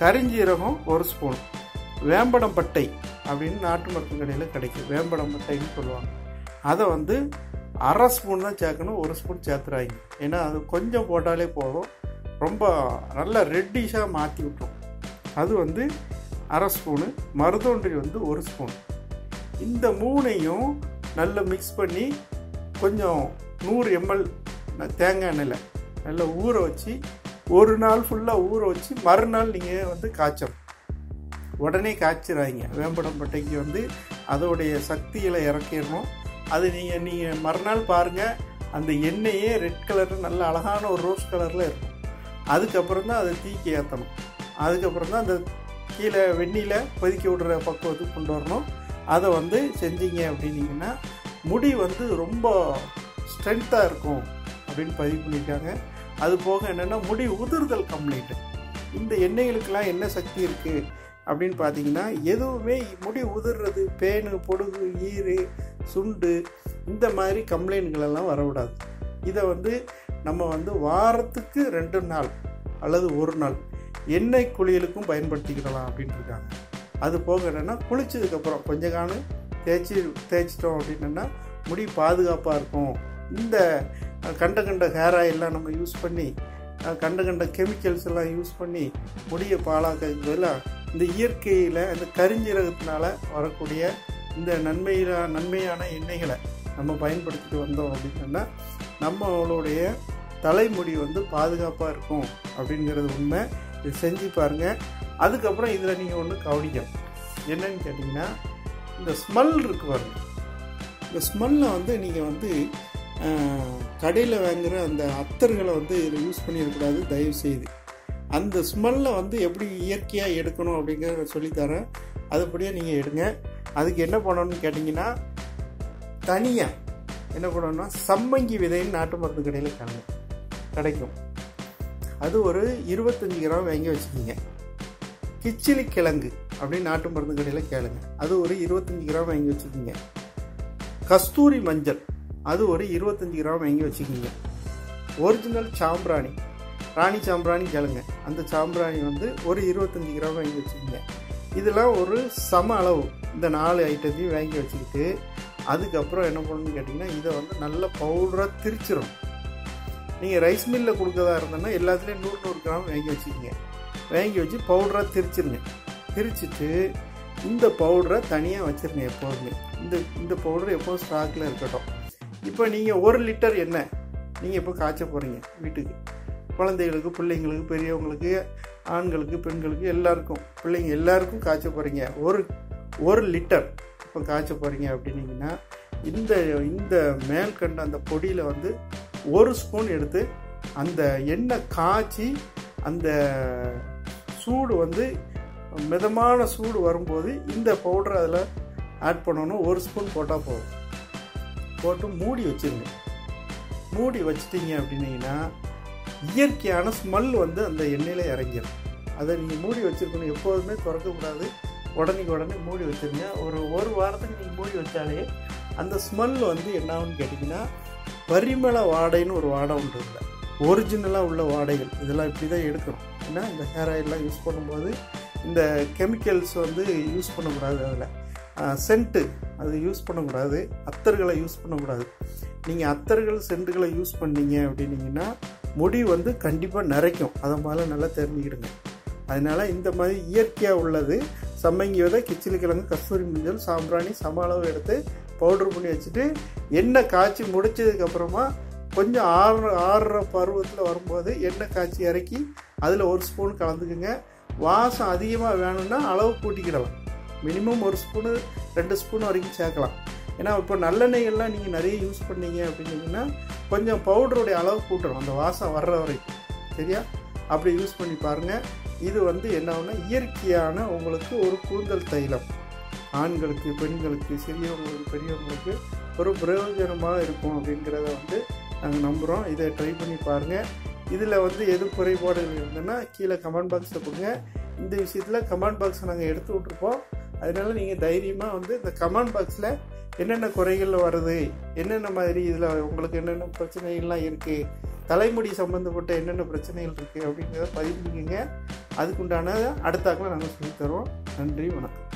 கரிஞ்சீரகம் ஒரு ஸ்பூன் வேம்படம் பட்டை அப்படின்னு நாட்டு மருந்து கடையில் கிடைக்கும் வேம்படம் பட்டைன்னு சொல்லுவாங்க அதை வந்து அரை ஸ்பூன் தான் சேர்க்கணும் ஒரு ஸ்பூன் சேர்த்துறாங்க ஏன்னா அது கொஞ்சம் போட்டாலே போதும் ரொம்ப நல்லா ரெட்டிஷாக மாற்றி விட்டுரும் அது வந்து அரை ஸ்பூனு மருதொன்றி வந்து ஒரு ஸ்பூன் இந்த மூணையும் நல்லா மிக்ஸ் பண்ணி கொஞ்சம் நூறு எம்எல் தேங்காய் எண்ணெயில் நல்லா ஊற வச்சு ஒரு நாள் ஃபுல்லாக ஊற வச்சு மறுநாள் நீங்கள் வந்து காய்ச்சணும் உடனே காய்ச்சிடாதீங்க வேம்படம் பட்டைக்கு வந்து அதோடைய சக்திகளை இறக்கிடணும் அது நீங்கள் நீங்கள் மறுநாள் பாருங்கள் அந்த எண்ணெயே ரெட் கலர் நல்ல அழகான ஒரு ரோஸ் கலரில் இருக்கும் அதுக்கப்புறம் தான் அதை தீக்கி ஏற்றணும் அதுக்கப்புறம் தான் அந்த கீழே வெந்நியில் கொதிக்க விடுற பக்குவத்துக்கு கொண்டு வரணும் அதை வந்து செஞ்சீங்க அப்படின்னீங்கன்னா முடி வந்து ரொம்ப ஸ்ட்ரென்த்தாக இருக்கும் அப்படின்னு பதிவு பண்ணியிருக்காங்க அது போக என்னென்னா முடி உதிர்தல் கம்ப்ளைண்ட்டு இந்த எண்ணெய்களுக்கெல்லாம் என்ன சக்தி இருக்குது அப்படின்னு பார்த்தீங்கன்னா எதுவுமே முடி உதிர்றது பேனு பொடுகு ஈறு சுண்டு இந்த மாதிரி கம்ப்ளைண்ட்கள் எல்லாம் வரக்கூடாது இதை வந்து நம்ம வந்து வாரத்துக்கு ரெண்டு நாள் அல்லது ஒரு நாள் எண்ணெய் குளியலுக்கும் பயன்படுத்திக்கிடலாம் அப்படின்னு இருக்காங்க அது போக என்னென்னா குளிச்சதுக்கப்புறம் கொஞ்ச காலம் தேய்ச்சி தேய்ச்சிட்டோம் அப்படின்னா முடி பாதுகாப்பாக இருக்கும் இந்த அஹ், கண்ட கண்ட ஹேர் ஆயிலெலாம் நம்ம யூஸ் பண்ணி அஹ், கண்ட கண்ட கெமிக்கல்ஸ் எல்லாம் யூஸ் பண்ணி முடியை பாலாக்கிறதுக்கு பதிலாக இந்த இயற்கையில் இந்த கரிஞ்சீரகத்தினால வரக்கூடிய இந்த நன்மையில நன்மையான எண்ணெய்களை நம்ம பயன்படுத்திட்டு வந்தோம் அப்படின்னா நம்மளுடைய தலைமுடி வந்து பாதுகாப்பாக இருக்கும் அப்படிங்கிறது உண்மை இது செஞ்சு பாருங்கள் அதுக்கப்புறம் இதில் நீங்கள் ஒன்று கவனிக்கணும் என்னன்னு கேட்டிங்கன்னா இந்த ஸ்மெல் இருக்கு பாருங்க இந்த ஸ்மெல்லை வந்து நீங்கள் வந்து கடையில் வாங்குகிற அந்த அத்தர்களை வந்து இதில் யூஸ் பண்ணிடக்கூடாது தயவு செய்து அந்த ஸ்மெல்லை வந்து எப்படி இயற்கையாக எடுக்கணும் அப்படிங்கிறத சொல்லித்தரேன் அதுபடியே நீங்கள் எடுங்க அதுக்கு என்ன பண்ணணும்னு கேட்டிங்கன்னா தனியாக என்ன பண்ணணும்னா சம்மங்கி விதைன்னு நாட்டு மருந்து கடையில் காணுங்க கிடைக்கும் அது ஒரு இருபத்தஞ்சி கிராம் வாங்கி வச்சுக்கிங்க கிச்சிலி கிழங்கு அப்படின்னு நாட்டு மருந்து கடையில் கேளுங்க அது ஒரு இருபத்தஞ்சி கிராம் வாங்கி வச்சுக்கிங்க கஸ்தூரி மஞ்சள் அது ஒரு இருபத்தஞ்சி கிராம் வாங்கி வச்சுக்கிங்க ஒரிஜினல் சாம்பிராணி ராணி சாம்பிராணி கேளுங்க அந்த சாம்பிராணி வந்து ஒரு இருபத்தஞ்சி கிராம் வாங்கி வச்சுக்கிங்க இதெல்லாம் ஒரு சம அளவு இந்த நாலு ஐட்டத்தையும் வாங்கி வச்சுக்கிட்டு அதுக்கப்புறம் என்ன பண்ணணும்னு கேட்டிங்கன்னா இதை வந்து நல்ல பவுடராக திரிச்சிடும் நீங்கள் ரைஸ் மில்லில் கொடுக்கறதா இருந்ததுன்னா எல்லாத்துலேயும் நூறு நூறு கிராம் வாங்கி வச்சுக்கிங்க வாங்கி வச்சு பவுடராக திரிச்சிருங்க திரிச்சிட்டு இந்த பவுடரை தனியாக வச்சுருங்க எப்போதுமே இந்த இந்த பவுடர் எப்போதும் ஸ்டாக்கில் இருக்கட்டும் இப்போ நீங்கள் ஒரு லிட்டர் எண்ணெய் நீங்கள் இப்போ காய்ச்ச போகிறீங்க வீட்டுக்கு குழந்தைகளுக்கு பிள்ளைங்களுக்கு பெரியவங்களுக்கு ஆண்களுக்கு பெண்களுக்கு எல்லாருக்கும் பிள்ளைங்க எல்லாருக்கும் காய்ச்ச போகிறீங்க ஒரு ஒரு லிட்டர் இப்போ காய்ச்ச போகிறீங்க அப்படின்னீங்கன்னா இந்த இந்த மேல் கண்ட அந்த பொடியில் வந்து ஒரு ஸ்பூன் எடுத்து அந்த எண்ணெய் காய்ச்சி அந்த சூடு வந்து மிதமான சூடு வரும்போது இந்த பவுடர் அதில் ஆட் பண்ணணும் ஒரு ஸ்பூன் போட்டால் போதும் போட்டு மூடி வச்சிருங்க மூடி வச்சிட்டீங்க அப்படின்னீங்கன்னா இயற்கையான ஸ்மெல் வந்து அந்த எண்ணெயில் இறங்கிடும் அதை நீங்கள் மூடி வச்சிருக்கணும் எப்போதுமே திறக்கக்கூடாது உடனேக்கு உடனே மூடி வச்சிருங்க ஒரு ஒரு வாரத்துக்கு நீங்கள் மூடி வச்சாலே அந்த ஸ்மெல் வந்து என்னாகுன்னு கேட்டிங்கன்னா பரிமள வாடைன்னு ஒரு வாடை உண்டு இல்லை ஒரிஜினலாக உள்ள வாடைகள் இதெல்லாம் இப்படி தான் எடுக்கணும் ஏன்னா இந்த ஹேர் ஆயிலெலாம் யூஸ் பண்ணும்போது இந்த கெமிக்கல்ஸ் வந்து யூஸ் பண்ணக்கூடாது அதில் சென்ட்டு அது யூஸ் பண்ணக்கூடாது அத்தர்களை யூஸ் பண்ணக்கூடாது நீங்கள் அத்தர்கள் சென்ட்டுகளை யூஸ் பண்ணீங்க அப்படின்னீங்கன்னா முடி வந்து கண்டிப்பாக நிறைக்கும் அதை மாதிரி நல்லா தெரிஞ்சுக்கிடுங்க அதனால் இந்த மாதிரி இயற்கையாக உள்ளது சம்மங்கி விதை கிச்சிலி கிழங்கு கஸ்தூரி மஞ்சள் சாம்பிராணி சம அளவு எடுத்து பவுடர் பண்ணி வச்சுட்டு எண்ணெய் காய்ச்சி முடிச்சதுக்கப்புறமா கொஞ்சம் ஆறுற ஆறுற பருவத்தில் வரும்போது எண்ணெய் காய்ச்சி இறக்கி அதில் ஒரு ஸ்பூன் கலந்துக்குங்க வாசம் அதிகமாக வேணும்னா அளவு கூட்டிக்கிடலாம் மினிமம் ஒரு ஸ்பூனு ரெண்டு ஸ்பூன் வரைக்கும் சேர்க்கலாம் ஏன்னா இப்போ நல்லெண்ணெய்கள்லாம் நீங்கள் நிறைய யூஸ் பண்ணீங்க அப்படின்னீங்கன்னா கொஞ்சம் பவுடருடைய அளவு கூட்டணும் அந்த வாசம் வர்ற வரைக்கும் சரியா அப்படி யூஸ் பண்ணி பாருங்கள் இது வந்து என்ன ஆகும்னா இயற்கையான உங்களுக்கு ஒரு கூந்தல் தைலம் ஆண்களுக்கு பெண்களுக்கு சிறியவங்களுக்கு பெரியவங்களுக்கு ஒரு பிரயோஜனமாக இருக்கும் அப்படிங்கிறத வந்து நாங்கள் நம்புகிறோம் இதை ட்ரை பண்ணி பாருங்கள் இதில் வந்து எது குறைபாடுகள் இருந்ததுன்னா கீழே கமெண்ட் பாக்ஸில் கொடுங்க இந்த விஷயத்தில் கமெண்ட் பாக்ஸை நாங்கள் எடுத்து விட்ருப்போம் அதனால நீங்கள் தைரியமாக வந்து இந்த கமெண்ட் பாக்ஸில் என்னென்ன குறைகள் வருது என்னென்ன மாதிரி இதில் உங்களுக்கு என்னென்ன பிரச்சனைகள்லாம் இருக்குது தலைமுடி சம்மந்தப்பட்ட என்னென்ன பிரச்சனைகள் இருக்குது அப்படிங்கிறத பதிவு பண்ணிக்கோங்க அதுக்குண்டான அடுத்தாக்கில் நாங்கள் சொல்லித்தருவோம் நன்றி வணக்கம்